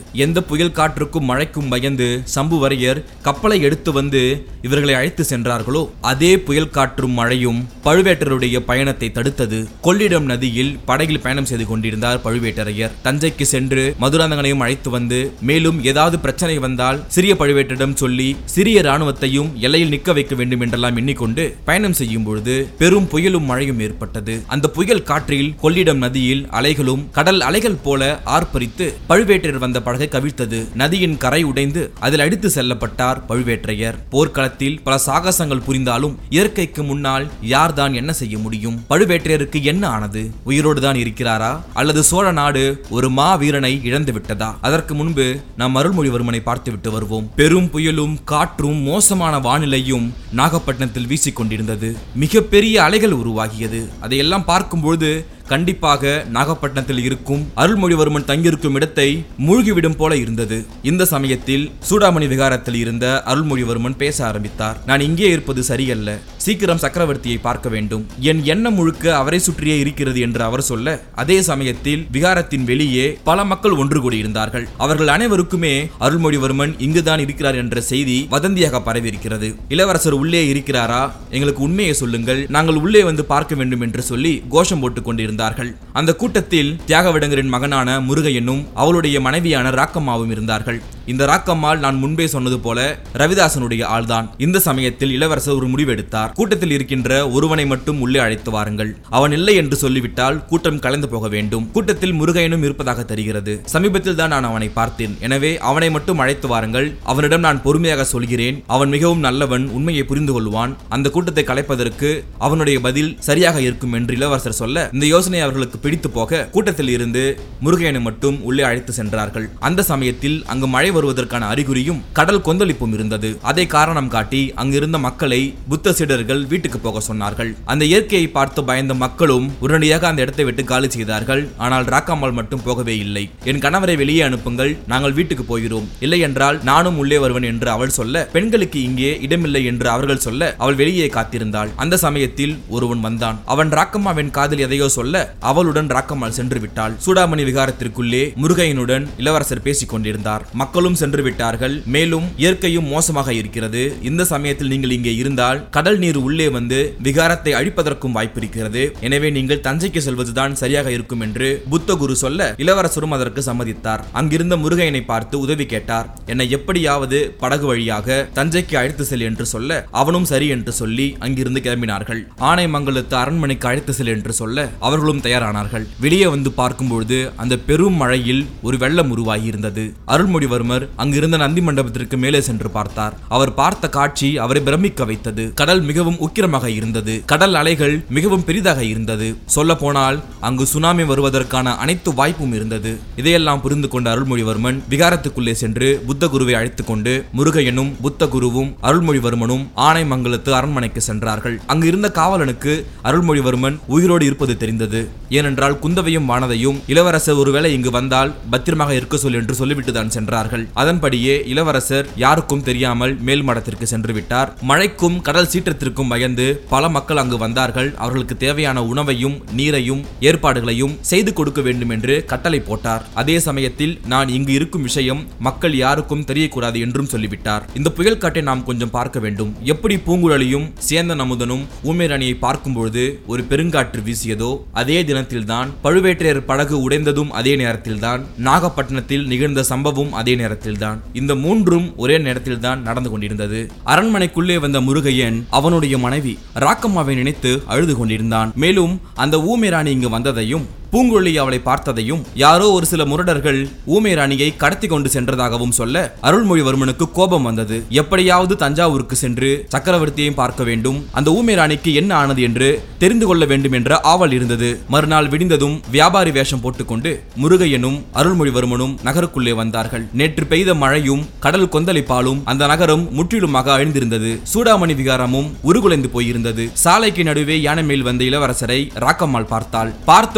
எந்த புயல் காற்றுக்கும் மழைக்கும் பயந்து சம்புவரையர் கப்பலை எடுத்து வந்து இவர்களை அழைத்து சென்றார்களோ அதே புயல் காற்றும் மழையும் பழுவேட்டருடைய பயணத்தை தடுத்தது கொள்ளிடம் நதியில் படகில் பயணம் செய்து கொண்டிருந்தார் பழுவேட்டரையர் தஞ்சைக்கு சென்று மதுராந்தகனையும் அழைத்து வந்து மேலும் ஏதாவது பிரச்சனை வந்தால் சிறிய பழுவேட்டரிடம் சொல்லி சிறிய ராணுவத்தையும் எல்லையில் நிற்க வைக்க வேண்டும் என்றெல்லாம் எண்ணிக்கொண்டு பயணம் செய்யும் பொழுது பெரும் புயலும் மழையும் ஏற்பட்டது அந்த புயல் காற்றில் கொள்ளிடம் நதியில் அலைகளும் கடல் அலைகள் போல ஆர்ப்பரித்து பழுவேட்டரையர் வந்த படகை கவிழ்த்தது நதியின் கரை உடைந்து அதில் அடித்து செல்லப்பட்டார் பழுவேட்டரையர் போர்க்களத்தில் பல சாகசங்கள் புரிந்தாலும் இயற்கைக்கு முன்னால் யார்தான் என்ன செய்ய முடியும் பழுவேட்டரையருக்கு என்ன ஆனது உயிரோடு தான் இருக்கிறாரா அல்லது சோழ நாடு ஒரு மா வீரனை இழந்து விட்டதா அதற்கு முன்பு நாம் அருள்மொழிவர்மனை பார்த்துவிட்டு வருவோம் பெரும் புயலும் காற்றும் மோசமான வானிலையும் நாகப்பட்டினத்தில் வீசிக் கொண்டிருந்தது மிகப்பெரிய அலைகள் உருவாகியது அதையெல்லாம் பார்க்கும்பொழுது கண்டிப்பாக நாகப்பட்டினத்தில் இருக்கும் அருள்மொழிவர்மன் தங்கியிருக்கும் இடத்தை மூழ்கிவிடும் போல இருந்தது இந்த சமயத்தில் சூடாமணி விகாரத்தில் இருந்த அருள்மொழிவர்மன் பேச ஆரம்பித்தார் நான் இங்கே இருப்பது சரியல்ல சீக்கிரம் சக்கரவர்த்தியை பார்க்க வேண்டும் என் எண்ணம் முழுக்க அவரை சுற்றியே இருக்கிறது என்று அவர் சொல்ல அதே சமயத்தில் விகாரத்தின் வெளியே பல மக்கள் ஒன்று கூடியிருந்தார்கள் அவர்கள் அனைவருக்குமே அருள்மொழிவர்மன் இங்குதான் இருக்கிறார் என்ற செய்தி வதந்தியாக பரவியிருக்கிறது இளவரசர் உள்ளே இருக்கிறாரா எங்களுக்கு உண்மையை சொல்லுங்கள் நாங்கள் உள்ளே வந்து பார்க்க வேண்டும் என்று சொல்லி கோஷம் போட்டுக் கொண்டிருந்தார்கள் அந்த கூட்டத்தில் தியாகவிடங்கரின் மகனான முருகையனும் அவளுடைய மனைவியான ராக்கம்மாவும் இருந்தார்கள் இந்த ராக்கம்மாள் நான் முன்பே சொன்னது போல ரவிதாசனுடைய ஆள்தான் இந்த சமயத்தில் இளவரசர் ஒரு முடிவெடுத்தார் கூட்டத்தில் இருக்கின்ற ஒருவனை மட்டும் உள்ளே அழைத்து வாருங்கள் அவன் இல்லை என்று சொல்லிவிட்டால் கூட்டம் கலந்து போக வேண்டும் கூட்டத்தில் முருகையனும் இருப்பதாக தெரிகிறது சமீபத்தில் தான் நான் அவனை பார்த்தேன் எனவே அவனை மட்டும் அழைத்து வாருங்கள் அவனிடம் நான் பொறுமையாக சொல்கிறேன் அவன் மிகவும் நல்லவன் உண்மையை புரிந்து கொள்வான் அந்த கூட்டத்தை கலைப்பதற்கு அவனுடைய பதில் சரியாக இருக்கும் என்று இளவரசர் சொல்ல இந்த யோசனை அவர்களுக்கு பிடித்து போக கூட்டத்தில் இருந்து முருகையனை மட்டும் உள்ளே அழைத்து சென்றார்கள் அந்த சமயத்தில் அங்கு மழை வருவதற்கான அறிகுறியும் கடல் கொந்தளிப்பும் இருந்தது அதை காரணம் காட்டி அங்கிருந்த மக்களை புத்த சீடர்கள் வீட்டுக்கு போக சொன்னார்கள் அந்த இயற்கையை பார்த்து பயந்த மக்களும் உடனடியாக அந்த இடத்தை விட்டு காலி செய்தார்கள் ஆனால் ராக்காம்மாள் மட்டும் போகவே இல்லை என் கணவரை வெளியே அனுப்புங்கள் நாங்கள் வீட்டுக்கு போகிறோம் இல்லை என்றால் நானும் உள்ளே வருவேன் என்று அவள் சொல்ல பெண்களுக்கு இங்கே இடமில்லை என்று அவர்கள் சொல்ல அவள் வெளியே காத்திருந்தாள் அந்த சமயத்தில் ஒருவன் வந்தான் அவன் ராக்கம்மாவின் காதில் எதையோ சொல்ல அவளுடன் ராக்கம்மாள் சென்று விட்டாள் சூடாமணி விகாரத்திற்குள்ளே முருகையனுடன் இளவரசர் பேசிக் கொண்டிருந்தார் மக்களும் சென்று விட்டார்கள் மேலும் இயற்கையும் மோசமாக இருக்கிறது இந்த சமயத்தில் நீங்கள் இங்கே இருந்தால் கடல் நீர் உள்ளே வந்து விகாரத்தை அழிப்பதற்கும் வாய்ப்பு இருக்கிறது எனவே நீங்கள் தஞ்சைக்கு செல்வதுதான் சரியாக இருக்கும் என்று புத்த குரு சொல்ல இளவரசரும் அதற்கு சம்மதித்தார் அங்கிருந்த முருகையனை பார்த்து உதவி கேட்டார் என்னை எப்படியாவது படகு வழியாக தஞ்சைக்கு அழைத்து செல் என்று சொல்ல அவனும் சரி என்று சொல்லி அங்கிருந்து கிளம்பினார்கள் ஆனைமங்கலத்து அரண்மனைக்கு அழைத்து செல் என்று சொல்ல அவர்களும் தயாரானார்கள் வெளியே வந்து பார்க்கும்பொழுது அந்த பெரும் மழையில் ஒரு வெள்ளம் உருவாகி இருந்தது அருள்மொழிவர்மர் அங்கிருந்த நந்தி மண்டபத்திற்கு மேலே சென்று பார்த்தார் அவர் பார்த்த காட்சி அவரை பிரமிக்க வைத்தது கடல் மிகவும் உக்கிரமாக இருந்தது கடல் அலைகள் மிகவும் பெரிதாக இருந்தது சொல்ல போனால் அங்கு சுனாமி வருவதற்கான அனைத்து வாய்ப்பும் இருந்தது இதையெல்லாம் புரிந்து கொண்ட அருள்மொழிவர்மன் விகாரத்துக்குள்ளே சென்று புத்த குருவை அழைத்துக் கொண்டு முருகையனும் புத்த குருவும் அருள்மொழிவர்மனும் ஆனைமங்கலத்து அரண்மனைக்கு சென்றார்கள் அங்கு இருந்த காவலனுக்கு அருள்மொழிவர்மன் உயிரோடு இருப்பது தெரிந்தது ஏனென்றால் குந்தவையும் வானதையும் இளவரசர் ஒருவேளை இங்கு வந்தால் பத்திரமாக இருக்க சொல் என்று சொல்லிவிட்டு தான் சென்றார்கள் அதன்படியே இளவரசர் யாருக்கும் தெரியாமல் மேல் மடத்திற்கு சென்று விட்டார் மழைக்கும் கடல் சீற்றத்திற்கும் பயந்து பல மக்கள் அங்கு வந்தார்கள் அவர்களுக்கு தேவையான உணவையும் நீரையும் ஏற்பாடுகளையும் செய்து கொடுக்க வேண்டும் என்று கட்டளை போட்டார் அதே சமயத்தில் நான் இங்கு இருக்கும் விஷயம் மக்கள் யாருக்கும் தெரியக்கூடாது என்றும் சொல்லிவிட்டார் இந்த புயல் காட்டை நாம் கொஞ்சம் பார்க்க வேண்டும் எப்படி பூங்குழலியும் சேந்தன் அமுதனும் ஊமேராணியை பார்க்கும்பொழுது ஒரு பெருங்காற்று வீசியதோ அதே தினத்தில்தான் பழுவேற்றையர் படகு உடைந்ததும் அதே நேரத்தில்தான் நாகப்பட்டினத்தில் நிகழ்ந்த சம்பவம் அதே நேரத்தில்தான் இந்த மூன்றும் ஒரே நேரத்தில்தான் நடந்து கொண்டிருந்தது அரண்மனைக்குள்ளே வந்த முருகையன் அவனுடைய மனைவி ராக்கம்மாவை நினைத்து அழுது கொண்டிருந்தான் மேலும் அந்த ஊமேராணி இங்கு வந்ததையும் பூங்குழலி அவளை பார்த்ததையும் யாரோ ஒரு சில முரடர்கள் ஊமை ராணியை கடத்தி கொண்டு சென்றதாகவும் சொல்ல அருள்மொழிவர்மனுக்கு கோபம் வந்தது எப்படியாவது தஞ்சாவூருக்கு சென்று சக்கரவர்த்தியையும் பார்க்க வேண்டும் அந்த ஊமை ராணிக்கு என்ன ஆனது என்று தெரிந்து கொள்ள வேண்டும் என்ற ஆவல் இருந்தது மறுநாள் விடிந்ததும் வியாபாரி வேஷம் போட்டுக்கொண்டு முருகையனும் அருள்மொழிவர்மனும் நகருக்குள்ளே வந்தார்கள் நேற்று பெய்த மழையும் கடல் கொந்தளிப்பாலும் அந்த நகரம் முற்றிலுமாக அழிந்திருந்தது சூடாமணி விகாரமும் உருகுலைந்து போயிருந்தது சாலைக்கு நடுவே யானை மேல் வந்த இளவரசரை ராக்கம்மாள் பார்த்தாள் பார்த்த உடனே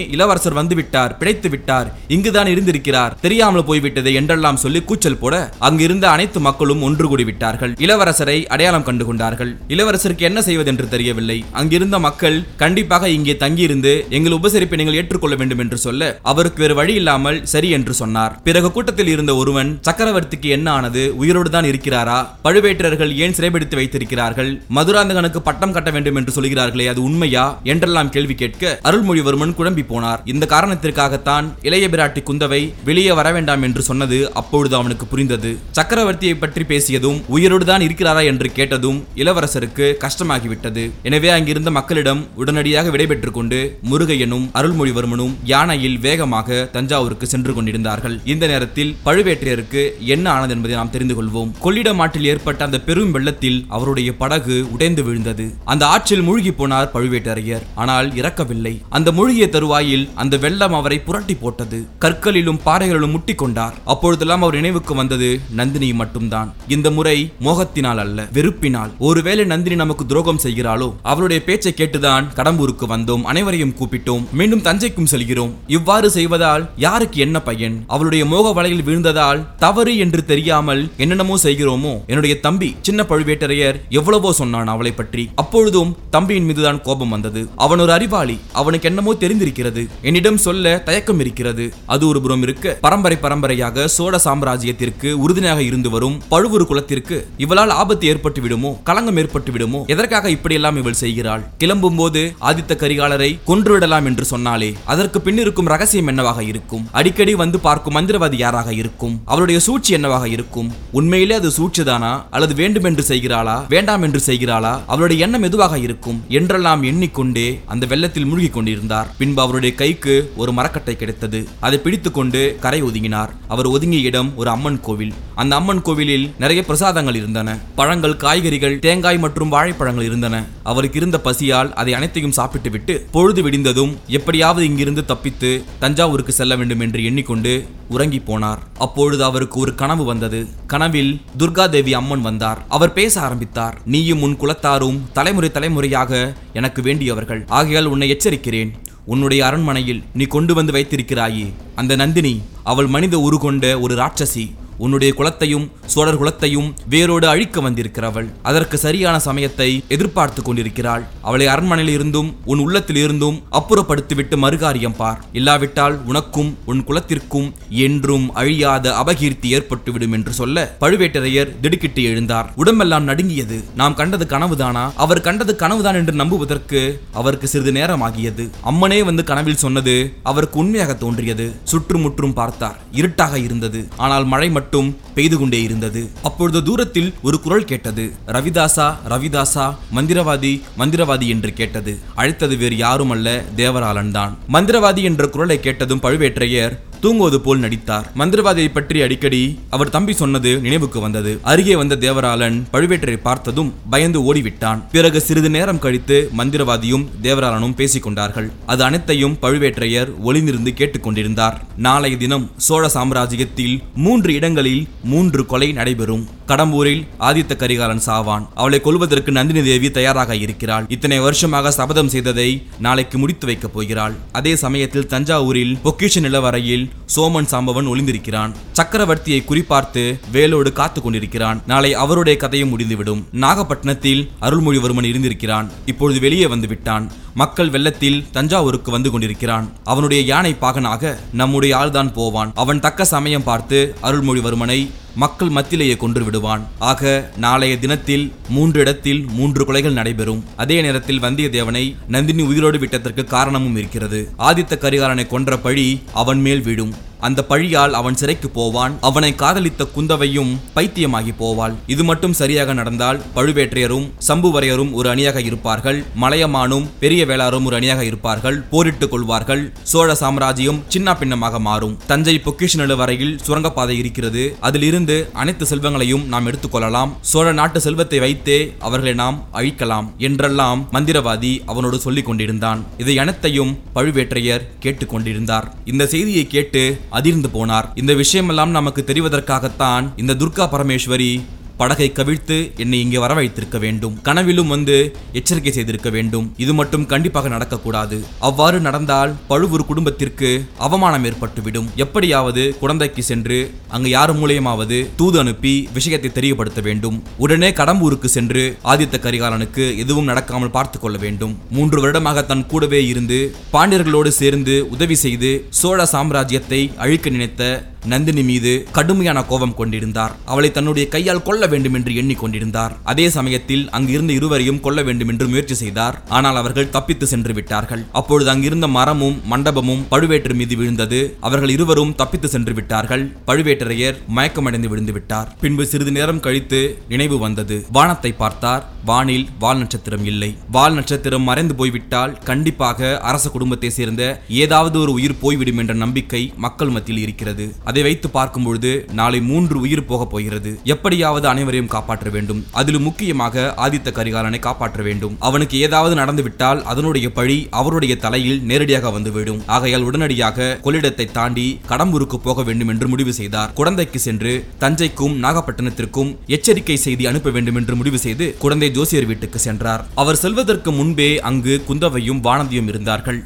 இளவரசர் வந்து விட்டார் பிழைத்து விட்டார் இங்குதான் இருந்திருக்கிறார் தெரியாமல் போய்விட்டது என்றெல்லாம் சொல்லி கூச்சல் போட அங்கிருந்த அனைத்து மக்களும் ஒன்று கூடி விட்டார்கள் இளவரசரை அடையாளம் கண்டு கொண்டார்கள் இளவரசருக்கு என்ன செய்வதென்று தெரியவில்லை அங்கிருந்த மக்கள் கண்டிப்பாக இங்கே தங்கியிருந்து எங்கள் உபசரிப்பை நீங்கள் ஏற்றுக்கொள்ள வேண்டும் என்று சொல்ல அவருக்கு வேறு வழி இல்லாமல் சரி என்று சொன்னார் பிறகு கூட்டத்தில் இருந்த ஒருவன் சக்கரவர்த்திக்கு என்ன ஆனது உயிரோடு தான் இருக்கிறாரா பழுவேட்டரர்கள் ஏன் சிறைபிடித்து வைத்திருக்கிறார்கள் மதுராந்தகனுக்கு பட்டம் கட்ட வேண்டும் என்று சொல்கிறார்களே அது உண்மையா என்றெல்லாம் கேள்வி கேட்க அருள்மொழிவர்மன் குழம்பி போனார் இந்த காரணத்திற்காகத்தான் இளைய பிராட்டி குந்தவை வெளியே வர வேண்டாம் என்று சொன்னது அப்பொழுது அவனுக்கு புரிந்தது சக்கரவர்த்தியை பற்றி பேசியதும் உயிரோடு தான் இருக்கிறாரா என்று கேட்டதும் இளவரசருக்கு கஷ்டமாகிவிட்டது எனவே அங்கிருந்த மக்களிடம் உடனடியாக விடைபெற்றுக் கொண்டு முருகையனும் அருள்மொழிவர்மனும் யானையில் வேகமாக தஞ்சாவூருக்கு சென்று கொண்டிருந்தார்கள் இந்த நேரத்தில் பழுவேற்றையருக்கு என்ன ஆனது என்பதை நாம் தெரிந்து கொள்வோம் கொள்ளிடம் ஆற்றில் ஏற்பட்ட அந்த பெரும் வெள்ளத்தில் அவருடைய படகு உடைந்து விழுந்தது அந்த ஆற்றில் மூழ்கி போனார் பழுவேட்டரையர் ஆனால் இறக்கவில்லை அந்த மூழ்கிய தருவாயில் அந்த வெள்ளம் அவரை புரட்டி போட்டது கற்களிலும் பாறைகளிலும் முட்டிக் கொண்டார் அப்பொழுதெல்லாம் அவர் நினைவுக்கு வந்தது நந்தினி மட்டும்தான் இந்த முறை மோகத்தினால் அல்ல வெறுப்பினால் ஒருவேளை நந்தினி நமக்கு துரோகம் செய்கிறாளோ அவளுடைய பேச்சை கேட்டுதான் கடம்பூருக்கு வந்தோம் அனைவரையும் கூப்பிட்டோம் மீண்டும் தஞ்சைக்கும் செல்கிறோம் இவ்வாறு செய்வதால் யாருக்கு என்ன பயன் அவளுடைய மோக வலையில் வீழ்ந்ததால் தவறு என்று தெரியாமல் என்னென்னமோ செய்கிறோமோ என்னுடைய தம்பி சின்ன பழுவேட்டரையர் எவ்வளவோ சொன்னான் அவளை பற்றி அப்பொழுதும் தம்பியின் மீதுதான் கோபம் வந்தது அவன் ஒரு அறிவாளி அவனுக்கு என்னமோ தெரிந்திருக்கிறது என்னிடம் சொல்ல தயக்கம் இருக்கிறது அது ஒரு புறம் இருக்க பரம்பரை பரம்பரையாக சோழ சாம்ராஜ்யத்திற்கு உறுதுணையாக இருந்து வரும் பழுவூர் குலத்திற்கு இவளால் ஆபத்து ஏற்பட்டு விடுமோ களங்கம் ஏற்பட்டு விடுமோ எதற்காக இப்படியெல்லாம் இவள் செய்கிறாள் கிளம்பும் போது ஆதித்த கரிகாலரை கொன்றுவிடலாம் என்று சொன்னாலே அதற்கு பின்னிருக்கும் ரகசியம் என்னவாக இருக்கும் அடிக்கடி வந்து பார்க்கும் மந்திரவாதி யாராக இருக்கும் அவளுடைய சூழ்ச்சி என்னவாக இருக்கும் உண்மையிலே அது சூழ்ச்சிதானா அல்லது வேண்டுமென்று செய்கிறாளா வேண்டாம் என்று செய்கிறாளா அவளுடைய எண்ணம் எதுவாக இருக்கும் என்றெல்லாம் எண்ணிக்கொண்டே அந்த வெள்ளத்தில் மூழ்கிக் கொண்டிருந்தார் பின்பு அவருடைய கைக்கு ஒரு மரக்கட்டை கிடைத்தது அதை பிடித்துக்கொண்டு கரை ஒதுங்கினார் அவர் ஒதுங்கிய இடம் ஒரு அம்மன் கோவில் அந்த அம்மன் கோவிலில் நிறைய பிரசாதங்கள் இருந்தன பழங்கள் காய்கறிகள் தேங்காய் மற்றும் வாழைப்பழங்கள் இருந்தன அவருக்கு இருந்த பசியால் அதை அனைத்தையும் சாப்பிட்டு விட்டு பொழுது விடிந்ததும் எப்படியாவது இங்கிருந்து தப்பித்து தஞ்சாவூருக்கு செல்ல வேண்டும் என்று எண்ணிக்கொண்டு உறங்கி போனார் அப்பொழுது அவருக்கு ஒரு கனவு வந்தது கனவில் துர்கா தேவி அம்மன் வந்தார் அவர் பேச ஆரம்பித்தார் நீயும் உன் குலத்தாரும் தலைமுறை தலைமுறையாக எனக்கு வேண்டியவர்கள் ஆகையால் உன்னை எச்சரிக்கிறேன் உன்னுடைய அரண்மனையில் நீ கொண்டு வந்து வைத்திருக்கிறாயே அந்த நந்தினி அவள் மனித உரு கொண்ட ஒரு ராட்சசி உன்னுடைய குலத்தையும் சோழர் குலத்தையும் வேரோடு அழிக்க வந்திருக்கிறவள் அதற்கு சரியான சமயத்தை எதிர்பார்த்து கொண்டிருக்கிறாள் அவளை அரண்மனையில் இருந்தும் உன் உள்ளத்தில் இருந்தும் அப்புறப்படுத்திவிட்டு மறுகாரியம் பார் இல்லாவிட்டால் உனக்கும் உன் குலத்திற்கும் என்றும் அழியாத அபகீர்த்தி ஏற்பட்டுவிடும் என்று சொல்ல பழுவேட்டரையர் திடுக்கிட்டு எழுந்தார் உடம்பெல்லாம் நடுங்கியது நாம் கண்டது கனவுதானா அவர் கண்டது கனவுதான் என்று நம்புவதற்கு அவருக்கு சிறிது நேரம் ஆகியது அம்மனே வந்து கனவில் சொன்னது அவருக்கு உண்மையாக தோன்றியது சுற்றுமுற்றும் பார்த்தார் இருட்டாக இருந்தது ஆனால் மழை மட்டும் பெய்து கொண்டே இருந்தது அப்பொழுது தூரத்தில் ஒரு குரல் கேட்டது ரவிதாசா ரவிதாசா மந்திரவாதி மந்திரவாதி என்று கேட்டது அழைத்தது வேறு யாரும் அல்ல தேவராளன் தான் மந்திரவாதி என்ற குரலை கேட்டதும் பழுவேற்றையர் தூங்குவது போல் நடித்தார் மந்திரவாதியை பற்றி அடிக்கடி அவர் தம்பி சொன்னது நினைவுக்கு வந்தது அருகே வந்த தேவராளன் பழுவேட்டரை பார்த்ததும் பயந்து ஓடிவிட்டான் பிறகு சிறிது நேரம் கழித்து மந்திரவாதியும் தேவராளனும் பேசிக் கொண்டார்கள் அது அனைத்தையும் பழுவேற்றையர் ஒளிந்திருந்து கேட்டுக்கொண்டிருந்தார் நாளைய தினம் சோழ சாம்ராஜ்யத்தில் மூன்று இடங்களில் மூன்று கொலை நடைபெறும் கடம்பூரில் ஆதித்த கரிகாலன் சாவான் அவளை கொல்வதற்கு நந்தினி தேவி தயாராக இருக்கிறாள் இத்தனை வருஷமாக சபதம் செய்ததை நாளைக்கு முடித்து வைக்கப் போகிறாள் அதே சமயத்தில் தஞ்சாவூரில் பொக்கிஷ நிலவரையில் சோமன் சாம்பவன் ஒளிந்திருக்கிறான் சக்கரவர்த்தியை குறிப்பார்த்து வேலோடு காத்து கொண்டிருக்கிறான் நாளை அவருடைய கதையும் முடிந்துவிடும் நாகப்பட்டினத்தில் அருள்மொழிவர்மன் இருந்திருக்கிறான் இப்பொழுது வெளியே வந்து விட்டான் மக்கள் வெள்ளத்தில் தஞ்சாவூருக்கு வந்து கொண்டிருக்கிறான் அவனுடைய யானை பாகனாக நம்முடைய ஆள்தான் போவான் அவன் தக்க சமயம் பார்த்து அருள்மொழிவர்மனை மக்கள் மத்தியிலேயே கொன்று விடுவான் ஆக நாளைய தினத்தில் மூன்று இடத்தில் மூன்று கொலைகள் நடைபெறும் அதே நேரத்தில் வந்தியத்தேவனை நந்தினி உயிரோடு விட்டதற்கு காரணமும் இருக்கிறது ஆதித்த கரிகாலனை கொன்ற பழி அவன் மேல் விழும் அந்த பழியால் அவன் சிறைக்கு போவான் அவனை காதலித்த குந்தவையும் பைத்தியமாகி போவாள் இது மட்டும் சரியாக நடந்தால் பழுவேற்றையரும் சம்புவரையரும் ஒரு அணியாக இருப்பார்கள் மலையமானும் பெரிய வேளாரும் ஒரு அணியாக இருப்பார்கள் போரிட்டுக் கொள்வார்கள் சோழ சாம்ராஜ்யம் சின்ன பின்னமாக மாறும் தஞ்சை பொக்கிஷ நிலவரையில் சுரங்கப்பாதை இருக்கிறது அதிலிருந்து அனைத்து செல்வங்களையும் நாம் எடுத்துக்கொள்ளலாம் சோழ நாட்டு செல்வத்தை வைத்தே அவர்களை நாம் அழிக்கலாம் என்றெல்லாம் மந்திரவாதி அவனோடு சொல்லிக் கொண்டிருந்தான் இதை அனைத்தையும் பழுவேற்றையர் கேட்டுக்கொண்டிருந்தார் இந்த செய்தியை கேட்டு அதிர்ந்து போனார் இந்த விஷயமெல்லாம் நமக்கு தெரிவதற்காகத்தான் இந்த துர்கா பரமேஸ்வரி படகை கவிழ்த்து என்னை இங்கே வரவழைத்திருக்க வேண்டும் கனவிலும் வந்து எச்சரிக்கை செய்திருக்க வேண்டும் இது மட்டும் கண்டிப்பாக நடக்கக்கூடாது அவ்வாறு நடந்தால் பழுவூர் குடும்பத்திற்கு அவமானம் ஏற்பட்டுவிடும் எப்படியாவது குழந்தைக்கு சென்று அங்கு யார் மூலியமாவது தூது அனுப்பி விஷயத்தை தெரியப்படுத்த வேண்டும் உடனே கடம்பூருக்கு சென்று ஆதித்த கரிகாலனுக்கு எதுவும் நடக்காமல் பார்த்து கொள்ள வேண்டும் மூன்று வருடமாக தன் கூடவே இருந்து பாண்டியர்களோடு சேர்ந்து உதவி செய்து சோழ சாம்ராஜ்யத்தை அழிக்க நினைத்த நந்தினி மீது கடுமையான கோபம் கொண்டிருந்தார் அவளை தன்னுடைய கையால் கொல்ல வேண்டும் என்று எண்ணிக்கொண்டிருந்தார் அதே சமயத்தில் அங்கு இருந்த இருவரையும் கொல்ல வேண்டும் என்று முயற்சி செய்தார் ஆனால் அவர்கள் தப்பித்து சென்று விட்டார்கள் அப்பொழுது அங்கிருந்த மரமும் மண்டபமும் பழுவேட்டர் மீது விழுந்தது அவர்கள் இருவரும் தப்பித்து சென்று விட்டார்கள் பழுவேட்டரையர் மயக்கமடைந்து விழுந்து விட்டார் பின்பு சிறிது நேரம் கழித்து நினைவு வந்தது வானத்தை பார்த்தார் வானில் வால் நட்சத்திரம் இல்லை வால் நட்சத்திரம் மறைந்து போய்விட்டால் கண்டிப்பாக அரச குடும்பத்தை சேர்ந்த ஏதாவது ஒரு உயிர் போய்விடும் என்ற நம்பிக்கை மக்கள் மத்தியில் இருக்கிறது அதை வைத்து பார்க்கும் பொழுது நாளை மூன்று உயிர் போக போகிறது எப்படியாவது அனைவரையும் காப்பாற்ற வேண்டும் அதிலும் முக்கியமாக ஆதித்த கரிகாலனை காப்பாற்ற வேண்டும் அவனுக்கு ஏதாவது நடந்துவிட்டால் அதனுடைய பழி அவருடைய தலையில் நேரடியாக வந்துவிடும் ஆகையால் உடனடியாக கொள்ளிடத்தை தாண்டி கடம்பூருக்கு போக வேண்டும் என்று முடிவு செய்தார் குழந்தைக்கு சென்று தஞ்சைக்கும் நாகப்பட்டினத்திற்கும் எச்சரிக்கை செய்தி அனுப்ப வேண்டும் என்று முடிவு செய்து குழந்தை ஜோசியர் வீட்டுக்கு சென்றார் அவர் செல்வதற்கு முன்பே அங்கு குந்தவையும் வானதியும் இருந்தார்கள்